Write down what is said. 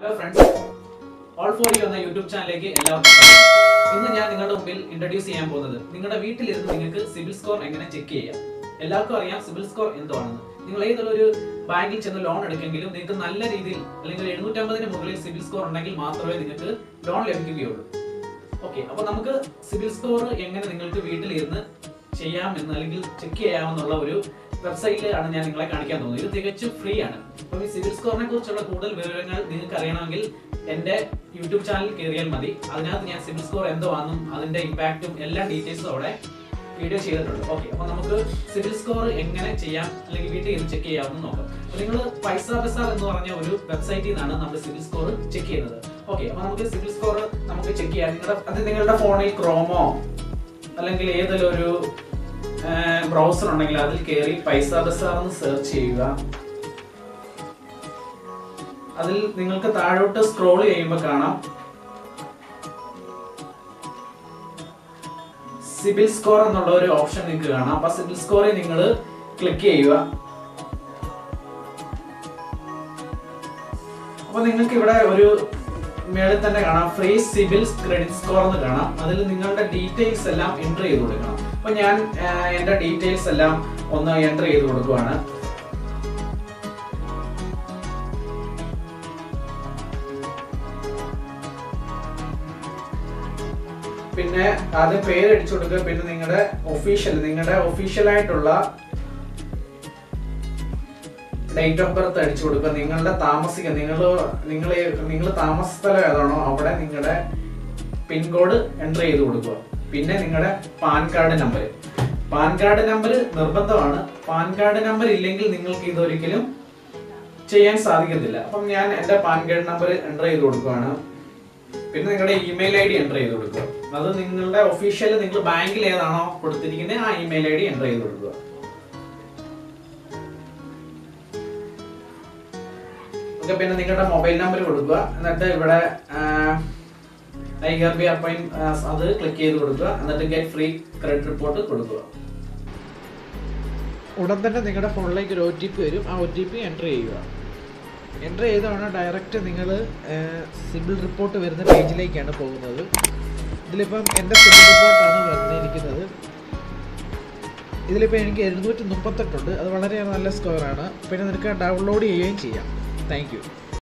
Hello friends all for you എന്ന YouTube ചാനലിലേക്ക് എല്ലാവർക്കും സ്വാഗതം. ഇന്ന് ഞാൻ നിങ്ങളുടെ മുമ്പിൽ ഇൻട്രൊഡ്യൂസ് ചെയ്യാൻ പോകുന്നത് നിങ്ങളുടെ വീട്ടിലിരുന്ന് നിങ്ങൾക്ക് സിബിൽ സ്കോർ എങ്ങനെ ചെക്ക് ചെയ്യാം എല്ലാവർക്കും അറിയാം സിബിൽ സ്കോർ എന്തുവാണെന്ന് നിങ്ങൾ ഏതൊരു ഒരു ബാങ്കിൽ ചെന്ന് ലോൺ എടുക്കെങ്കിലും നിങ്ങൾക്ക് നല്ല രീതിയിൽ അല്ലെങ്കിൽ എഴുന്നൂറ്റമ്പതിന് മുകളിൽ സിബിൽ സ്കോർ ഉണ്ടെങ്കിൽ മാത്രമേ നിങ്ങൾക്ക് ലോൺ ലഭിക്കുകയുള്ളൂ ഓക്കെ അപ്പൊ നമുക്ക് സിബിൽ സ്കോർ എങ്ങനെ നിങ്ങൾക്ക് വീട്ടിലിരുന്ന് ചെയ്യാമെന്ന് അല്ലെങ്കിൽ ചെക്ക് ചെയ്യാമെന്നുള്ള ഒരു വെബ്സൈറ്റിലാണ് ഞാൻ നിങ്ങളെ കാണിക്കാൻ പോകുന്നത് ഇത് തികച്ചും ഫ്രീ ആണ് അപ്പം ഈ സിവിൽ സ്കോറിനെ കുറിച്ചുള്ള കൂടുതൽ വിവരങ്ങൾ നിങ്ങൾക്ക് അറിയണമെങ്കിൽ എൻ്റെ യൂട്യൂബ് ചാനൽ കയറിയാൽ മതി അതിനകത്ത് ഞാൻ സിവിൽ സ്കോർ എന്തുവാണെന്നും അതിന്റെ ഇമ്പാക്റ്റും എല്ലാ ഡീറ്റെയിൽസും അവിടെ വീഡിയോ ചെയ്തിട്ടുണ്ട് ഓക്കെ അപ്പൊ നമുക്ക് സിവിൽ സ്കോർ എങ്ങനെ ചെയ്യാം അല്ലെങ്കിൽ വീട്ടിൽ ഇരുന്ന് ചെക്ക് ചെയ്യാമെന്ന് നോക്കാം അപ്പൊ നിങ്ങൾ പൈസ ബസാർ എന്ന് പറഞ്ഞ ഒരു വെബ്സൈറ്റിൽ നിന്നാണ് നമ്മൾ സിവിൽ സ്കോർ ചെക്ക് ചെയ്യുന്നത് ഓക്കെ അപ്പൊ നമുക്ക് സിവിൽ സ്കോർ നമുക്ക് ചെക്ക് ചെയ്യാം നിങ്ങളുടെ അത് നിങ്ങളുടെ ഫോണിൽ ക്രോമോ അല്ലെങ്കിൽ ഏതെങ്കിലും ഒരു ബ്രൗസർ ഉണ്ടെങ്കിൽ അതിൽ കയറി പൈസ ബസാർ എന്ന് സെർച്ച് ചെയ്യുക അതിൽ നിങ്ങൾക്ക് താഴോട്ട് സ്ക്രോൾ ചെയ്യുമ്പോൾ കാണാം സിബിൽ സ്കോർ എന്നുള്ള ഒരു ഓപ്ഷൻ നിങ്ങൾക്ക് കാണാം അപ്പൊ സിബിൽ സ്കോറിൽ നിങ്ങൾ ക്ലിക്ക് ചെയ്യുക അപ്പൊ നിങ്ങൾക്ക് ഇവിടെ ഒരു മേളിൽ തന്നെ കാണാം ഫ്രീ സിബിൽ ക്രെഡിറ്റ് സ്കോർ എന്ന് കാണാം അതിൽ നിങ്ങളുടെ ഡീറ്റെയിൽസ് എല്ലാം എൻ്റർ ചെയ്ത് കൊടുക്കണം അപ്പൊ ഞാൻ ആ, എൻ്റെ ഡീറ്റെയിൽസ് എല്ലാം ഒന്ന് എൻ്റർ ചെയ്ത് കൊടുക്കുവാണ് പിന്നെ ആദ്യം പേര് അടിച്ചു കൊടുക്കുക പിന്നെ നിങ്ങളുടെ ഒഫീഷ്യൽ നിങ്ങളുടെ ഒഫീഷ്യൽ ആയിട്ടുള്ള ഡേറ്റ് ഓഫ് ബർത്ത് അടിച്ചു കൊടുക്കുക നിങ്ങളുടെ താമസിക്കുക നിങ്ങൾ നിങ്ങൾ നിങ്ങൾ താമസ സ്ഥലം ഏതാണോ അവിടെ നിങ്ങളുടെ പിൻകോഡ് എൻ്റർ ചെയ്ത് കൊടുക്കുക പിന്നെ നിങ്ങളുടെ PAN card number PAN card number നിർബന്ധമാണ് പാൻ കാർഡ് നമ്പർ ഇല്ലെങ്കിൽ നിങ്ങൾക്ക് ഇതൊരിക്കലും ചെയ്യാൻ സാധിക്കത്തില്ല അപ്പം ഞാൻ എൻ്റെ പാൻ കാർഡ് നമ്പർ എൻ്റർ ചെയ്ത് കൊടുക്കുകയാണ് പിന്നെ നിങ്ങളുടെ ഇമെയിൽ ഐ ഡി എൻ്റർ ചെയ്ത് കൊടുക്കുക അത് നിങ്ങളുടെ ഒഫീഷ്യൽ നിങ്ങൾ ബാങ്കിൽ ഏതാണോ കൊടുത്തിരിക്കുന്നത് ആ ഇമെയിൽ ഐ ഡി എൻ്റർ ചെയ്ത് കൊടുക്കുക ഓക്കെ പിന്നെ നിങ്ങളുടെ മൊബൈൽ നമ്പർ കൊടുക്കുക എന്നിട്ട് ഇവിടെ ഐ ആർ ബി അപ്പോയിന്റ് അത് ക്ലിക്ക് ചെയ്ത് കൊടുക്കുക എന്നിട്ട് ഗെറ്റ് ഫ്രീ ക്രെഡിറ്റ് റിപ്പോർട്ട് കൊടുക്കുക ഉടൻ തന്നെ നിങ്ങളുടെ ഫോണിലേക്ക് ഒരു ഒ ടി പി വരും ആ ഒ ടി പി എൻ്റർ ചെയ്യുക എൻ്റർ ചെയ്താണ് ഡയറക്റ്റ് നിങ്ങൾ സിബിൽ റിപ്പോർട്ട് വരുന്ന പേജിലേക്കാണ് പോകുന്നത് ഇതിലിപ്പം എൻ്റെ സിബിൽ റിപ്പോർട്ടാണ് വന്നിരിക്കുന്നത് ഇതിലിപ്പോൾ എനിക്ക് എഴുന്നൂറ്റി മുപ്പത്തെട്ടുണ്ട് അത് വളരെ നല്ല സ്കോറാണ് പിന്നെ നിനക്ക് ഡൗൺലോഡ് ചെയ്യുകയും ചെയ്യാം താങ്ക് യു